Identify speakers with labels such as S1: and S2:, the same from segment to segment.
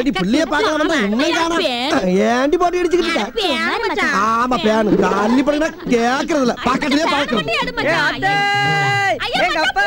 S1: Eddy பிள்ளைய பார்க்க வந்தா இன்னும் காணோம் ஏண்டி போட்டு அடிச்சுக்கிட்டு இருக்க?
S2: பேனு மச்சான்.
S1: ஆமா பேனு காலி பண்ணா கேக்குறது இல்ல பக்கத்துலயே பாக்குறது
S2: எடு மச்சான். ஐயா,
S3: எங்க அப்பா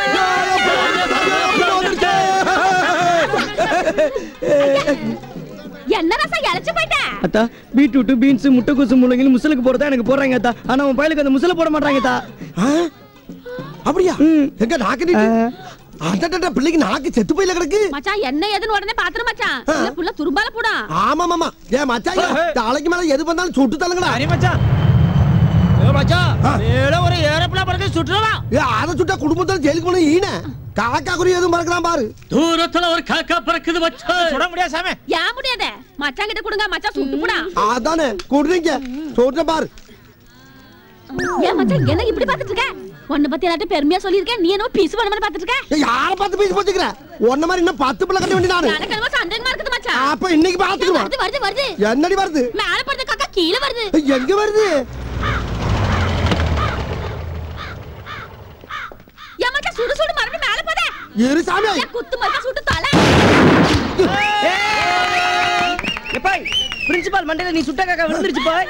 S2: என்ன ரசம் இழைச்சு போயிட்ட
S3: அத்தா பீட்ரூட் பீன்ஸ் முட்டைக்கோசு முள்ளங்கி முசலுக்கு போறதா எனக்கு போடுறாங்க அத்தா ஆனா உன் பயலுக்கு அந்த முசல போட மாட்டாங்க அத்தா
S1: ஆ? அப்படியா எங்க நாக்கு நீட்டு அடடட பிள்ளைக்கு நாக்கு செத்து போயில கிடக்கு
S2: மச்சான் என்ன ஏதுன்னு உடனே பாத்துரு மச்சான் இல்ல புள்ள துரும்பால போடா
S1: ஆமா மாமா ஏன் மச்சான் தலைக்கு மேல எது வந்தாலும் சுட்டு தள்ளுங்கடா
S4: மச்சான் ஏ மச்சான் ஏல ஒரு ஏரோப்ளேன் பறக்க சுற்றுவா
S1: ஏ அத சுட்டா குடும்பத்துல ஜெயிலுக்கு போன ஈன காக்கா குறி எதுவும் மறக்கலாம் பாரு
S4: தூரத்துல ஒரு காக்கா பறக்குது மச்சான் சுட முடியாது சாமி
S2: ஏன் முடியாத மச்சான் கிட்ட கொடுங்க மச்சான் சுட்டு போடா
S1: அதானே கொடுறீங்க சொல்ற பாரு
S2: ஏன் மச்சான் என்ன இப்படி பாத்துட்டு இருக்க உன்னை பத்தி எல்லாத்தையும் பெருமையா சொல்லியிருக்கேன் நீ என்ன பீஸ் பண்ண மாதிரி பாத்துட்டு இருக்க
S1: ஏய், யார பார்த்து பேசி போச்சுக்கிற உன்ன மாதிரி இன்னும் பத்து பிள்ளை கட்ட வேண்டிய நானு
S2: எனக்கு என்னமோ சந்தேகமா இருக்குது மச்சான்
S1: அப்ப இன்னைக்கு பாத்துக்குவோம்
S2: வருது வருது வருது
S1: என்னடி வருது
S2: மேல படுத்த காக்கா கீழே வருது
S1: ஏய், எங்க வருது
S2: ஏன் மச்சான் சுடு சுடு மறுபடியும் மேல போதே
S1: இரு சாமி
S2: ஏன் குத்து மறுபடியும் சுட்டு தலை
S3: எப்பாய் பிரின்சிபால் மண்டையில நீ சுட்ட காக்கா விழுந்துருச்சு பாய்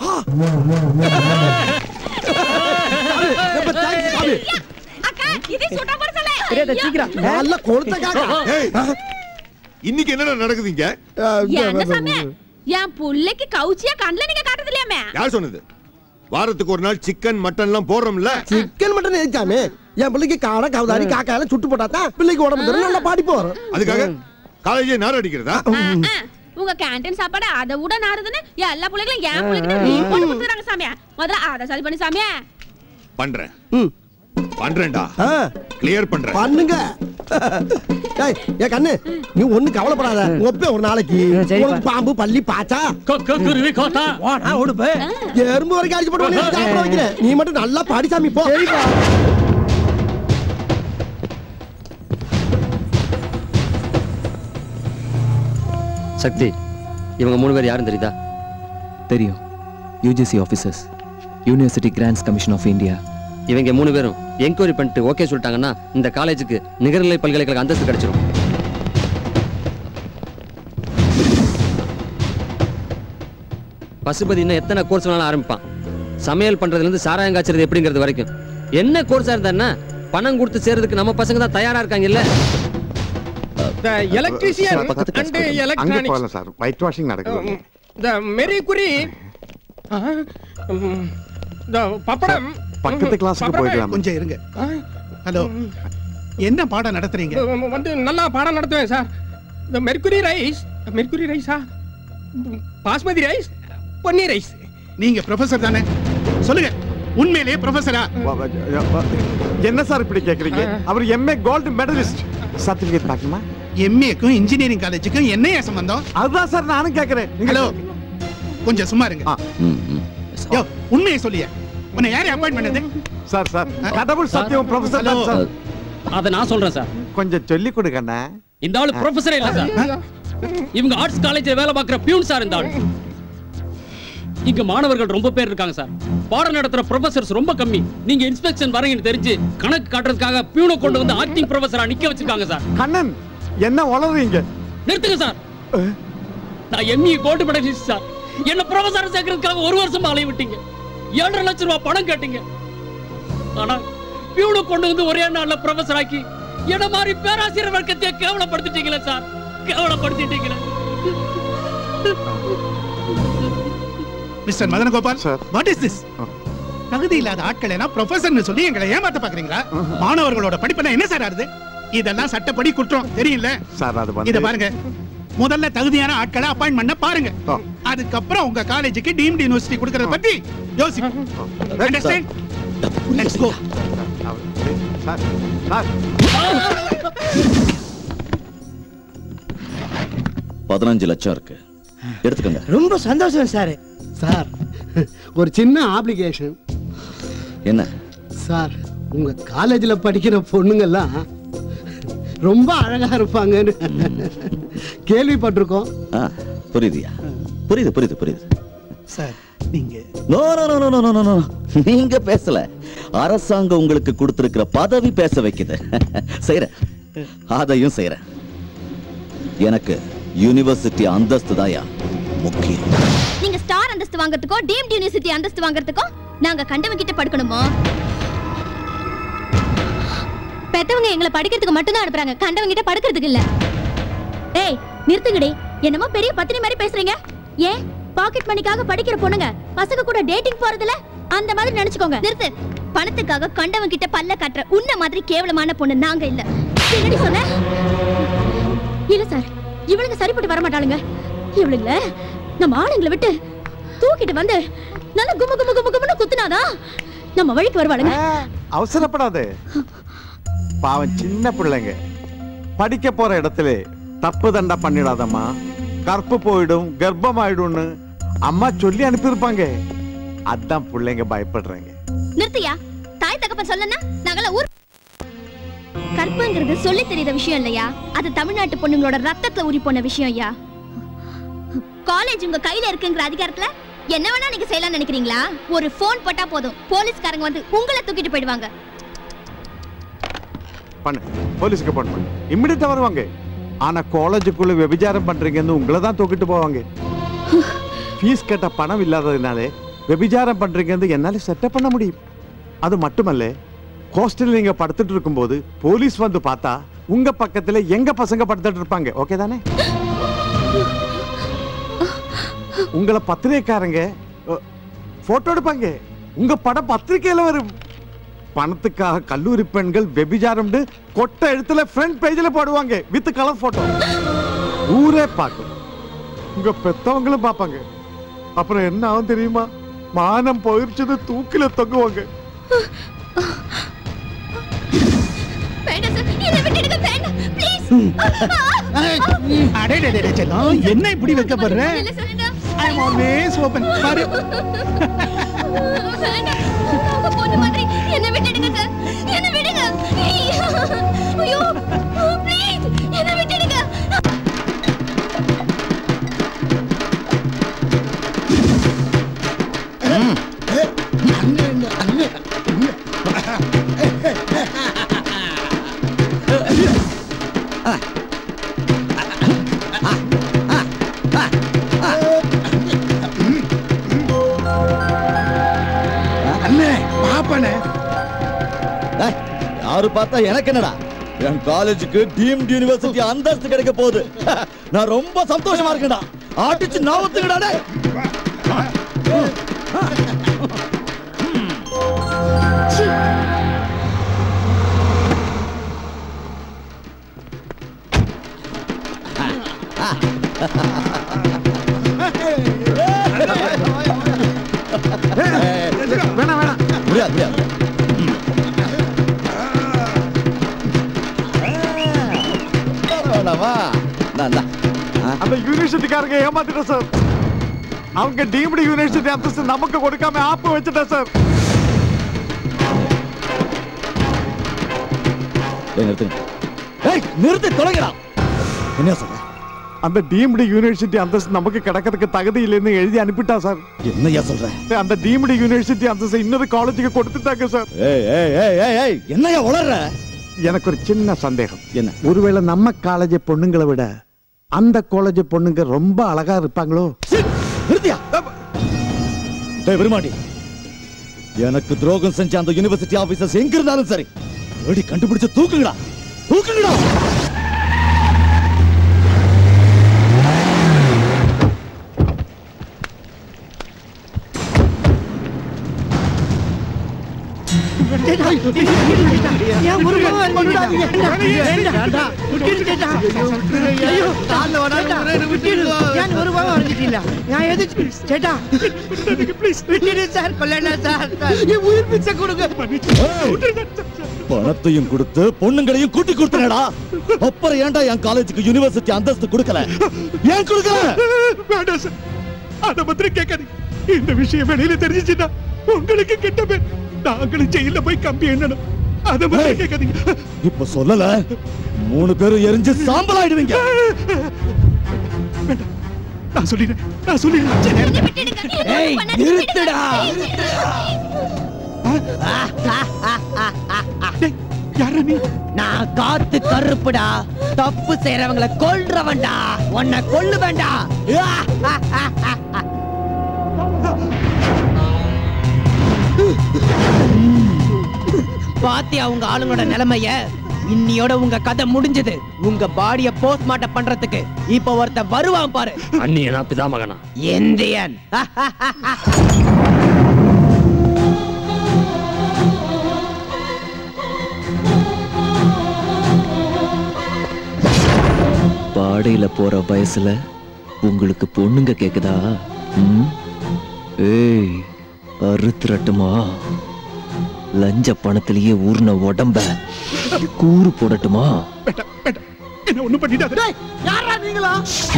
S1: ரொம்ப thanks, சாமி
S2: அக்கா இதே சுட்டா போட சொல்ல
S3: தெரியாத சீக்கிரம்
S1: நல்ல கொளுத்த காக்கா
S5: ஏய், இன்னைக்கு என்னடா நடக்குதுங்க
S2: என்ன சாமி என் புள்ளைக்கு கவுச்சியா கண்ணுல நீங்க காட்டுறது இல்லையாமே
S5: யார் சொன்னது வாரத்துக்கு ஒரு நாள் சிக்கன் மட்டன் எல்லாம் போடுறோம்ல
S1: சிக்கன் மட்டன் எதுக்காமே என் பிள்ளைக்கு காடை கவுதாரி காக்கா எல்லாம் சுட்டு போட்டாதான் பிள்ளைக்கு உடம்பு தரும் நல்லா பாடிப்பு வரும்
S5: அதுக்காக காலேஜே நார் அடிக்கிறதா
S2: ஆ, ஆ. உங்க கேண்டீன் சாப்பாடு அதை விட நாடுதுன்னு எல்லா பிள்ளைகளும் என் பிள்ளைகிட்ட ரீல் போட்டு கொடுத்துறாங்க சாமியா முதல்ல அதை சரி பண்ணி சாமியா
S5: பண்றேன்
S1: ம்.
S5: பண்றேன்டா
S1: ஆ,
S5: கிளியர் பண்றேன்
S1: பண்ணுங்க ஏய் ஏ கண்ணு நீ ஒண்ணு கவலைப்படாத ஒப்பே ஒரு நாளைக்கு
S3: சரிப்பா.
S1: உனக்கு பாம்பு பள்ளி பாச்சா
S4: கொக்கு குருவி கோத்தா
S3: வாடா ஓடுப்பு
S1: எறும்பு வரைக்கும் அடிச்சு போட்டு உன்னை சாப்பிட வைக்கிறேன் நீ மட்டும் நல்லா பாடி சாமி போ
S6: சக்தி இவங்க மூணு பேர் யாரும் தெரியுதா
S7: தெரியும் UGC officers university grants commission of India
S6: இவங்க மூணு பேரும் என்கொயரி பண்ணிட்டு ஓகே சொல்லிட்டாங்கன்னா இந்த காலேஜுக்கு நிகர்நிலை பல்கலைக்கழக அந்தஸ்து கிடைச்சிரும் பசுபதி இன்னும் எத்தனை கோர்ஸ் வேணாலும் ஆரம்பிப்பான் சமையல் பண்றதுல இருந்து சாராயம் காய்ச்சறது எப்படிங்கிறது வரைக்கும் என்ன கோர்ஸா இருந்தா என்ன பணம் கொடுத்து சேர்றதுக்கு நம்ம பசங்க தான் தயாரா இருக்காங்கல்ல
S8: The electrician
S7: பக்கத்து class
S8: and
S7: போயிடலாம்.
S9: அங்க
S8: electronics.
S9: போகலாம் சார் ஒயிட் வாஷிங் நடக்குது
S8: The Marie Curie. Ah, um, the papadam.
S9: பக்கத்து கிளாஸுக்கு
S8: பப்படமே.
S9: போயிடலாம்
S10: கொஞ்சம் இருங்க
S8: ஆ,
S10: ஹலோ என்ன பாடம் நடத்துறீங்க
S8: um, வந்து நல்லா பாடம் நடத்துவேன் சார் இந்த மெர்குரி ரைஸ் மெர்குரி ரைஸா பாஸ்மதி ரைஸ் பன்னீர் ரைஸ்
S10: நீங்க ப்ரொஃபசர் தானே சொல்லுங்க உண்மையிலேயே ப்ரொஃபசரா
S9: என்ன சார் இப்படி கேக்குறீங்க அவர் எம்ஏ கோல்டு மெடலிஸ்ட் சர்டிபிகேட் பார்க்கணுமா
S10: எம்ஏக்கும் இன்ஜினியரிங் காலேஜுக்கும் என்னைய சம்பந்தம்
S9: அதுதான் சார் நானும் கேக்குறேன் நீங்க
S10: ஹலோ கொஞ்சம் சும்மா இருங்க
S9: ஆ.
S10: யோ உண்மையை சொல்லிய உன்னை யாரு அப்பாயிண்ட் பண்ணது
S9: சார் சார் கடவுள் சத்தியம் ப்ரொஃபசர் தான் சார்
S4: அதை நான் சொல்றேன் சார்
S9: கொஞ்சம் சொல்லி கொடுங்கண்ணா
S4: இந்த ஆளு ப்ரொஃபஸரே இல்ல சார் இவங்க ஆர்ட்ஸ் காலேஜ்ல வேலை பார்க்குற பியூன் சார் இந்த ஆளு இங்க மாணவர்கள் ரொம்ப பேர் இருக்காங்க சார் பாடம் நடத்துற ப்ரொஃபசர்ஸ் ரொம்ப கம்மி நீங்க இன்ஸ்பெக்ஷன் வரீங்கன்னு தெரிஞ்சு கணக்கு காட்டுறதுக்காக பியூனை கொண்டு வந்து ஆக்டிங் ப்ரொஃபஸரா நிக்க வச்சிருக்காங்க சார்
S9: கண்ணன் என்ன வளர்றீங்க
S4: நிறுத்துங்க சார் நான் எம்இ கோல்டு மெடலிஸ்ட் சார் என்ன ப்ரொஃபஸர் சேர்க்கறதுக்காக ஒரு வருஷம் அலைய விட்டீங்க ஏழரை லட்சம் ரூபாய் பணம் கேட்டீங்க ஆனா பியூனை கொண்டு வந்து ஒரே நாள்ல ப்ரொஃபஸர் ஆக்கி என்ன மாதிரி பேராசிரியர் வர்க்கத்தையே கேவலப்படுத்திட்டீங்களே சார் கேவலப்படுத்திட்டீங்களே
S10: mister Madanagopal
S9: Sir.
S10: What is this தகுதி இல்லாத ஆட்கள் எல்லாம் ப்ரொஃபசர்னு சொல்லி எங்களை ஏமாத்த பாக்குறீங்களா மாணவர்களோட படிப்புனா என்ன சார் ஆறுது இதெல்லாம் சட்டப்படி குற்றம் தெரியல
S9: சார் அது
S10: இத
S9: வந்து
S10: பாருங்க முதல்ல தகுதியான ஆட்களை அப்பாயிண்ட் பண்ண பாருங்க
S9: ஆ.
S10: அதுக்கப்புறம் உங்க காலேஜுக்கு டீம்டு யூனிவர்சிட்டி கொடுக்கறத பத்தி யோசிப்போம் Understand? Let's go.
S9: Sir sir
S7: பதினஞ்சு லட்சம் இருக்கு எடுத்துக்கோங்க
S3: ரொம்ப சந்தோஷம் சார்
S1: சார் ஒரு சின்ன ஆப்ளிகேஷன்
S7: என்ன
S1: சார் உங்க காலேஜ்ல படிக்கிற பொண்ணுங்கெல்லாம் ரொம்ப அழகா இருப்பாங்கன்னு கேள்விப்பட்டிருக்கோம்
S7: ஆ, புரியுதுயா புரியுது புரியுது புரியுது
S10: சார் நீங்க
S7: no no no no no no no நீங்க பேசல அரசாங்கம் உங்களுக்கு கொடுத்திருக்கிற பதவி பேச வைக்குது செய்யறேன் அதையும் செய்யறேன் எனக்கு யூனிவர்சிட்டி அந்தஸ்து தாயா முக்கியம்
S11: நீங்க ஸ்டார் அந்தஸ்து வாங்குறதுக்கோ டீம்ட் யூனிவர்சிட்டி அந்தஸ்து வாங்குறதுக்கோ நாங்க கண்டவங்க கிட்ட படுக்கணுமா பெத்தவங்க எங்களை படிக்கிறதுக்கு மட்டும்தான் அனுப்புறாங்க கண்டவங்க கிட்ட படுக்கிறதுக்கு இல்ல ஏய் நிறுத்துங்கடி என்னமோ பெரிய பத்தினி மாதிரி பேசுறீங்க ஏன் பாக்கெட் மணிக்காக படிக்கிற பொண்ணுங்க பசங்க கூட டேட்டிங் போறதுல அந்த மாதிரி நினைச்சுக்கோங்க நிறுத்து பணத்துக்காக கண்டவங்க கிட்ட பல்ல காட்டுற உன்ன மாதிரி கேவலமான பொண்ணு நாங்க இல்ல என்னடி சொன்ன இல்ல சார் இவளுங்க சரிப்பட்டு வர மாட்டாளுங்க இவளுங்கள நம்ம ஆளுங்களை விட்டு தூக்கிட்டு வந்து நல்லா கும கும கும குமன்னு குத்துனாதான் நம்ம வழிக்கு வருவாளுங்க
S9: அவசரப்படாதே பாவம் சின்ன பிள்ளைங்க படிக்க போற இடத்துல தப்பு தண்டா பண்ணிடாதம்மா கற்பு போயிடும் கர்ப்பமாயிடும்னு அம்மா சொல்லி அனுப்பியிருப்பாங்க அதான் பிள்ளைங்க பயப்படுறாங்க
S11: நிறுத்தியா தாய் தகப்பன் சொல்லனா நாங்கள ஊர் கற்பங்கிறது சொல்லி தெரியாத விஷயம் இல்லையா அது தமிழ்நாட்டு பொண்ணுங்களோட ரத்தத்துல ஊறி போன விஷயம் ஐயா காலேஜ் உங்க கையில இருக்குங்கிற அதிகாரத்துல என்ன வேணா நீங்க செய்யலாம் நினைக்கிறீங்களா ஒரு போன் போட்டா போதும் போலீஸ்காரங்க வந்து உங்களை தூக்கிட்டு போயிடுவாங்க
S9: பண்ணு போலீஸுக்கு போன் பண்ணு இம்மிடியா வருவாங்க ஆனா காலேஜுக்குள்ள விபச்சாரம் பண்றீங்கன்னு உங்களை தான் தூக்கிட்டு போவாங்க ஃபீஸ் கட்ட பணம் இல்லாததுனாலே விபச்சாரம் பண்றீங்கன்னு என்னால செட்டப் பண்ண முடியும் அது மட்டுமல்ல ஹாஸ்டல் நீங்க படுத்துட்டு இருக்கும்போது போலீஸ் வந்து பார்த்தா உங்க பக்கத்துல எங்க பசங்க படுத்துட்டு இருப்பாங்க ஓகே தானே உங்களை பத்திரிகைக்காரங்க போட்டோ எடுப்பாங்க உங்க படம் பத்திரிக்கையில வரும் பணத்துக்காக கல்லூரி பெண்கள் வெபிஜாரம்னு கொட்ட எழுத்துல ஃப்ரண்ட் பேஜ்ல போடுவாங்க வித் கலர் போட்டோ ஊரே பார்க்கும் உங்க பெத்தவங்களும் பார்ப்பாங்க அப்புறம் என்ன ஆகும் தெரியுமா மானம் போயிருச்சுன்னு தூக்கில தொங்குவாங்க
S11: வேண்டாம் சார் என்னை விட்டுடுங்க வேண்டாம் ப்ளீஸ்
S10: அடே டே, டே, டே, செல்லம், என்ன இப்படி வைக்கப்படுற
S11: இல்ல சொல்லுங்க
S10: ஐ அம் ஆல்வேஸ் ஓபன் பாரு
S11: வேண்டாம் உங்க பொண்ணு மாதிரி என்னை விட்டுடுங்க சார் என்னை விடுங்க ஐயோ ப்ளீஸ் என்னை விட்டுடுங்க
S10: அண்ணே பாப்பனே
S7: ஏய், யாரு பார்த்தா எனக்கு என்னடா என் காலேஜுக்கு டீம்ட் யூனிவர்சிட்டி அந்தஸ்து கிடைக்க போகுது நான் ரொம்ப சந்தோஷமா இருக்கேன்டா ஆட்டிச்சு நாவத்துக்கடா டேய்.
S9: வேணாம் வேணாம்
S7: முடியாது முடியாது வேணாமா இந்தா, இந்தா. ஆ,
S9: அந்த யூனிவர்சிட்டிக்காரங்க ஏமாத்திட்டோம் சார் அவங்க டீம்டு யூனிவர்சிட்டி அந்தஸ்து நமக்கு கொடுக்காம ஆப்பு வச்சுட்டேன் சார்
S7: டேய், நிறுத்துங்க ஏய் நிறுத்தி தொலைங்கடா என்ன சொல்ற
S9: அந்த டீம்டு யூனிவர்சிட்டி அந்தஸ்து நமக்கு கிடைக்கிறதுக்கு தகுதி இல்லைன்னு எழுதி அனுப்பிட்டா சார்
S7: என்னய்யா சொல்ற
S9: அந்த டீம்டு யூனிவர்சிட்டி அந்தஸ்து இன்னொரு காலேஜுக்கு கொடுத்துட்டாங்க சார்
S7: ஏய் ஏய் ஏய் ஏய் ஏய் என்னய்யா உளற
S9: எனக்கு ஒரு சின்ன சந்தேகம்
S7: என்ன
S9: ஒருவேளை நம்ம காலேஜ் பொண்ணுங்களை விட அந்த காலேஜ் பொண்ணுங்க ரொம்ப அழகா இருப்பாங்களோ
S7: நிறுத்தியா டேய் விருமாண்டி எனக்கு துரோகம் செஞ்ச அந்த யூனிவர்சிட்டி ஆபீசர்ஸ் எங்க இருந்தாலும் சரி தேடி கண்டுபிடிச்சு தூக்குங்கடா தூக்குங்கடா
S3: ஏன் முருகன் கொண்டுடாதீங்க. வேண்டாம். வேண்டாம். விட்டுடு சேட்டா. ஐயோ, சேட்டா, விட்டுடு. ஏன் ஒரு பாவம் வரைஞ்சிட்டீங்களா? நான் எதுக்கு? சேட்டா, விட்டுடு சார், கொல்லணும் சார். என் உயிர் பிச்சை கொடுங்க.
S7: பணத்தையும் கொடுத்து பொண்ணுங்களையும் கூட்டி கொடுத்தனடா அப்புறம் ஏன்டா என் காலேஜுக்கு யூனிவர்சிட்டி அந்தஸ்து கொடுக்கல ஏன் கொடுக்கல
S10: வேண்டாம் சார் அத பத்திர கேட்காதீங்க இந்த விஷயம் வெளியில தெரிஞ்சிச்சுன்னா உங்களுக்கு கெட்ட பேர் நாங்களும் ஜெயில போய் கம்பி எண்ணணும் அத பத்திர
S7: ஏய்.
S10: கேட்காதீங்க
S7: இப்ப சொல்லல மூணு பேரும் எரிஞ்சு சாம்பல் ஆயிடுவீங்க
S10: வேண்டாம் நான் சொல்லிடுறேன் நான் சொல்லிடுறேன்
S11: என்னை விட்டுடுங்க என்னை
S3: ஏய்,
S11: பண்ணாதீங்க.
S3: நிறுத்துடா.
S11: Please.
S10: டேய், யாரா நீ
S3: நான் காத்து கருப்புடா தப்பு செய்யறவங்கள கொல்றவன்டா உன்னை கொல்லு வேண்டா பாத்தியா உங்க ஆளுங்களோட நிலைமைய இன்னியோட உங்க கதை முடிஞ்சது உங்க பாடிய போஸ்ட்மார்ட்டம் பண்றதுக்கு இப்ப ஒருத்த வருவான் பாரு
S6: அண்ணியனா பிதாமகனா
S3: இந்தியன்
S7: பாடையில போற வயசுல உங்களுக்கு பொண்ணுங்க கேக்குதா ம்? ஏய் அறுத்துறட்டுமா லஞ்ச பணத்திலேயே ஊர்ன உடம்ப கூறு போடட்டுமா
S10: என்ன ஒண்ணும் பண்ணிடாத
S3: யாரா நீங்களா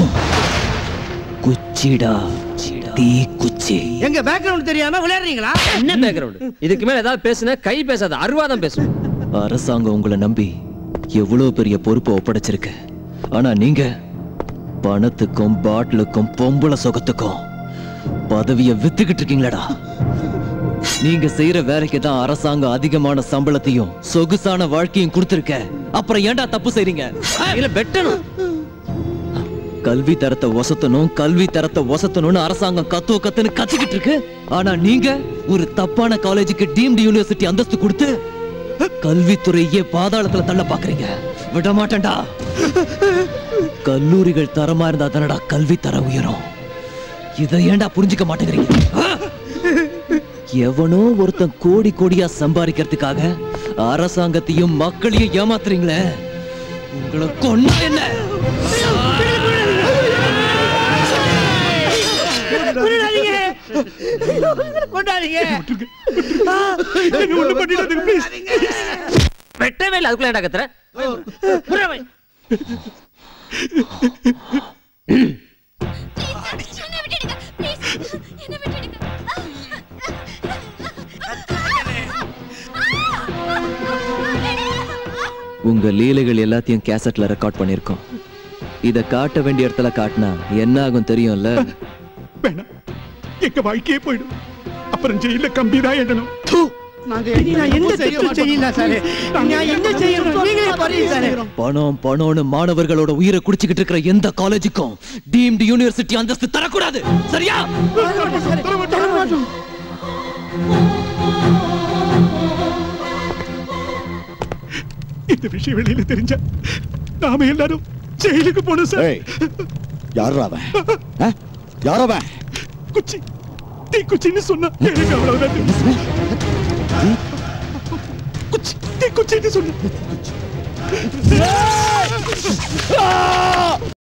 S7: குச்சிடா தீ குச்சி
S3: எங்க பேக்ரவுண்ட் தெரியாம விளையாடுறீங்களா
S6: என்ன பேக்ரவுண்ட் இதுக்கு மேல ஏதாவது பேசுன கை பேசாத அருவாதம் பேசும்
S7: அரசாங்கம் உங்களை நம்பி எவ்வளவு பெரிய பொறுப்பை ஒப்படைச்சிருக்கு ஆனா நீங்க பணத்துக்கும் பாட்டிலுக்கும் பொம்பளை சுகத்துக்கும் பதவிய வித்துக்கிட்டு இருக்கீங்களடா நீங்க செய்யற வேலைக்கு தான் அரசாங்கம் அதிகமான சம்பளத்தையும் சொகுசான வாழ்க்கையும் கொடுத்திருக்க அப்புறம் ஏன்டா தப்பு செய்றீங்க
S6: இல்ல வெட்டணும்
S7: கல்வி தரத்தை ஒசத்தணும் கல்வி தரத்தை ஒசத்தணும்னு அரசாங்கம் கத்துவ கத்துன்னு கத்திக்கிட்டு இருக்கு ஆனா நீங்க ஒரு தப்பான காலேஜுக்கு டீம்டு யூனிவர்சிட்டி அந்தஸ்து கொடுத்து கல்வித்துறையே பாதாளத்துல தள்ள பாக்குறீங்க விட மாட்டேன்டா கல்லூரிகள் தரமா இருந்தா தானடா கல்வி தரம் உயரும் இதை ஏன்டா புரிஞ்சுக்க மாட்டேங்கிறீங்க ஆ? எவனோ ஒருத்தன் கோடி கோடியா சம்பாதிக்கிறதுக்காக அரசாங்கத்தையும் மக்களையும் ஏமாத்துறீங்களே உங்களை கொன்னா என்ன
S3: கொண்டாதீங்க கொண்டாதீங்க
S10: என்ன ஒண்ணும் பண்ணிடாதீங்க ப்ளீஸ்
S6: வெட்டவே இல்லை அதுக்குள்ள ஏன்டா கத்துற புறவை.
S7: உங்க லீலைகள் எல்லாத்தையும் கேசட்ல ரெக்கார்ட் பண்ணிருக்கோம் இத காட்ட வேண்டிய இடத்துல காட்டினா என்ன ஆகும் தெரியும்ல
S10: வேணாம் எங்க வாழ்க்கையே போயிடும் அப்புறம் ஜெயில கம்பி தான் எண்ணணும்
S3: நாங்க நான் எந்த தப்பு செய்யல சார் நான் என்ன செய்யணும் நீங்களே பாருங்க சார்
S7: பணம் பணம்னு மாணவர்களோட உயிரை குடிச்சுக்கிட்டு இருக்கிற எந்த காலேஜுக்கும் டீம்டு யூனிவர்சிட்டி அந்தஸ்து தரக்கூடாது சரியா
S10: இந்த விஷயம் வெளியில தெரிஞ்சா நாம எல்லாரும் ஜெயிலுக்கு போனோம் சார்
S7: யாரா அவன் யார் அவன்
S10: குச்சி தீ குச்சின்னு சொன்னா எனக்கு அவ்வளவுதான் தெரியும். குச்சி தீ குச்சின்னு சொன்ன